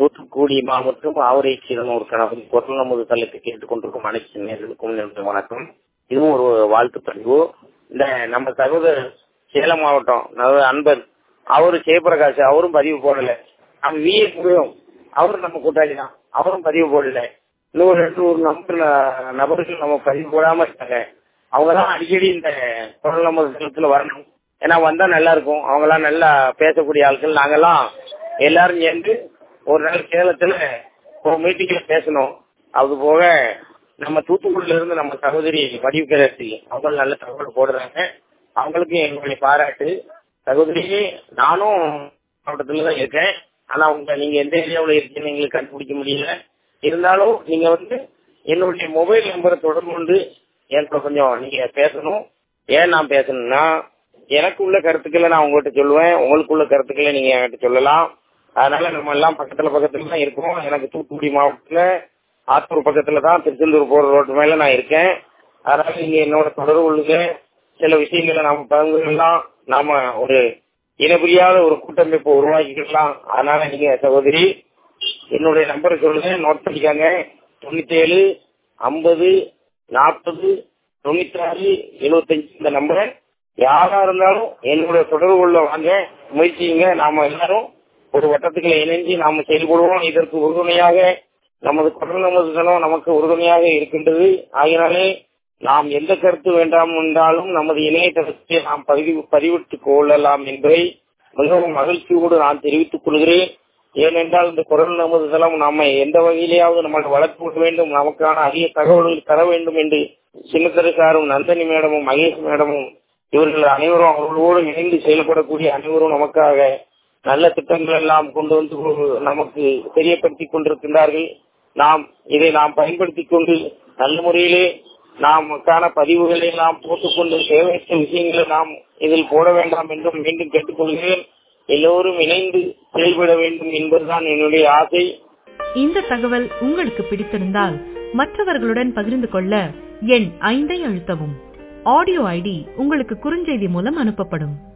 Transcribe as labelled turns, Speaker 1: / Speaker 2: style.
Speaker 1: தூத்துக்குடி மாவட்டம் ஆவரைச்சியிடம் ஒரு கணவன் குரல் நமது தளத்தை கேட்டுக் கொண்டிருக்கும் அனைத்து நேர்களுக்கும் என்னுடைய வணக்கம் இதுவும் ஒரு வாழ்த்து பதிவு இந்த நம்ம சகோதரர் சேலம் மாவட்டம் அதாவது அன்பர் அவரு ஜெயபிரகாஷ் அவரும் பதிவு போடல அவன் வி முடியும் அவரும் நம்ம கூட்டாளி தான் அவரும் பதிவு போடல இன்னும் ரெண்டு ஒரு நம்பர் நபர்கள் நம்ம பதிவு போடாம இருக்காங்க அவங்க தான் அடிக்கடி இந்த குரல் நமது தளத்துல வரணும் ஏன்னா வந்தா நல்லா இருக்கும் அவங்க எல்லாம் நல்லா பேசக்கூடிய ஆட்கள் நாங்கெல்லாம் எல்லாரும் சேர்ந்து ஒரு நாள் சேலத்துல ஒரு மீட்டிங்ல பேசணும் அது போக நம்ம தூத்துக்குடியில இருந்து நம்ம சகோதரி வடிவுக்கரசி அவங்க நல்ல தகவல் போடுறாங்க அவங்களுக்கு எங்களுடைய பாராட்டு சகோதரி நானும் மாவட்டத்துல தான் இருக்கேன் ஆனா உங்க நீங்க எந்த ஏரியாவுல இருக்கீங்கன்னு எங்களுக்கு கண்டுபிடிக்க முடியல இருந்தாலும் நீங்க வந்து என்னுடைய மொபைல் நம்பரை தொடர்பு கொண்டு என்கிட்ட கொஞ்சம் நீங்க பேசணும் ஏன் நான் பேசணும்னா எனக்கு உள்ள கருத்துக்களை நான் உங்ககிட்ட சொல்லுவேன் உங்களுக்கு உள்ள கருத்துக்களை நீங்க என்கிட்ட சொல்லலாம் அதனால நம்ம எல்லாம் பக்கத்துல பக்கத்துல தான் இருக்கோம் எனக்கு தூத்துக்குடி மாவட்டத்துல ஆத்தூர் பக்கத்துல தான் திருச்செந்தூர் போற ரோட்டு மேல நான் இருக்கேன் அதனால நீங்க என்னோட தொடர்பு கொள்ளுங்க சில விஷயங்களை நாம பகிர்ந்துக்கலாம் நாம ஒரு இனபுரியாத ஒரு கூட்டமைப்பை உருவாக்கிக்கலாம் அதனால நீங்க சகோதரி என்னுடைய நம்பரை சொல்லுங்க நோட் பண்ணிக்காங்க தொண்ணூத்தி ஏழு ஐம்பது நாற்பது தொண்ணூத்தி ஆறு எழுபத்தஞ்சு இந்த நம்பரை யாரா இருந்தாலும் என்னுடைய தொடர்பு கொள்ள வாங்க முயற்சிங்க நாம எல்லாரும் ஒரு வட்டத்துக்குள்ள இணைஞ்சு நாம செயல்படுவோம் இதற்கு உறுதுணையாக நமது குரல் நமது தனம் நமக்கு உறுதுணையாக இருக்கின்றது ஆகினாலே நாம் எந்த கருத்து வேண்டாம் என்றாலும் நமது இணையதளத்தை நாம் பதிவு பதிவிட்டுக் கொள்ளலாம் என்பதை மிகவும் மகிழ்ச்சியோடு நான் தெரிவித்துக் கொள்கிறேன் ஏனென்றால் இந்த குரல் நமது தளம் நாம எந்த வகையிலேயாவது நம்மளுக்கு வளர்த்து வேண்டும் நமக்கான அதிக தகவல்கள் தர வேண்டும் என்று சின்னத்தரு சாரும் நந்தனி மேடமும் மகேஷ் மேடமும் இவர்கள் அனைவரும் அவர்களோடு இணைந்து செயல்படக்கூடிய அனைவரும் நமக்காக நல்ல திட்டங்கள் எல்லாம் கொண்டு வந்து நமக்கு தெரியப்படுத்திக் கொண்டிருக்கின்றார்கள் நாம் இதை நாம் பயன்படுத்திக் கொண்டு நல்ல முறையிலே நாமக்கான பதிவுகளை நாம் போட்டுக்கொண்டு தேவையற்ற விஷயங்களை நாம் இதில் போட வேண்டாம் என்றும் மீண்டும் கேட்டுக்கொள்கிறேன் எல்லோரும் இணைந்து செயல்பட வேண்டும் என்பதுதான் என்னுடைய ஆசை
Speaker 2: இந்த தகவல் உங்களுக்கு பிடித்திருந்தால் மற்றவர்களுடன் பகிர்ந்து கொள்ள எண் ஐந்தை அழுத்தவும் ஆடியோ ஐடி உங்களுக்கு குறுஞ்செய்தி மூலம் அனுப்பப்படும்